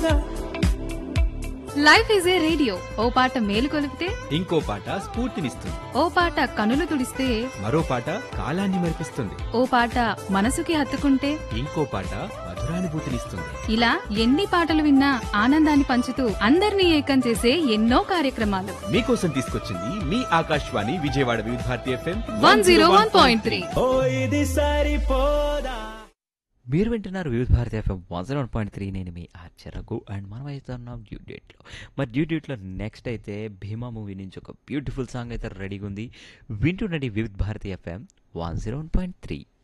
తోడుగా life is a radio ఓ పాట మేలు కొలిపితే ఇంకో పాట స్ఫూర్తినిస్తుంది ఓ పాట కనులు తుడిస్తే మరో పాట కాలాన్ని మరిపిస్తుంది ఓ పాట మనసుకి హత్తుకుంటే ఇంకో పాట మధురానుభూతినిస్తుంది ఇలా ఎన్ని పాటలు విన్నా ఆనందాన్ని పంచుతూ అందరినీ ఏకం చేసే ఎన్నో కార్యక్రమాలు మీకోసం తీసుకొచ్చింది మీ Akashvani Vijayawada Vividh Bharati FM one zero one point three ఓ ఇది సరిపోదా మీరు వింటున్నారు Vividh Bharati FM one zero one point three నేను మీ ఆర్చరకు అండ్ మనం అయితే ఉన్నాం డ్యూ డేట్లో మరి డ్యూ డేట్లో నెక్స్ట్ అయితే భీమా మూవీ నుంచి ఒక బ్యూటిఫుల్ సాంగ్ అయితే రెడీగా ఉంది వింటుండండి Vividh Bharati FM one zero one point three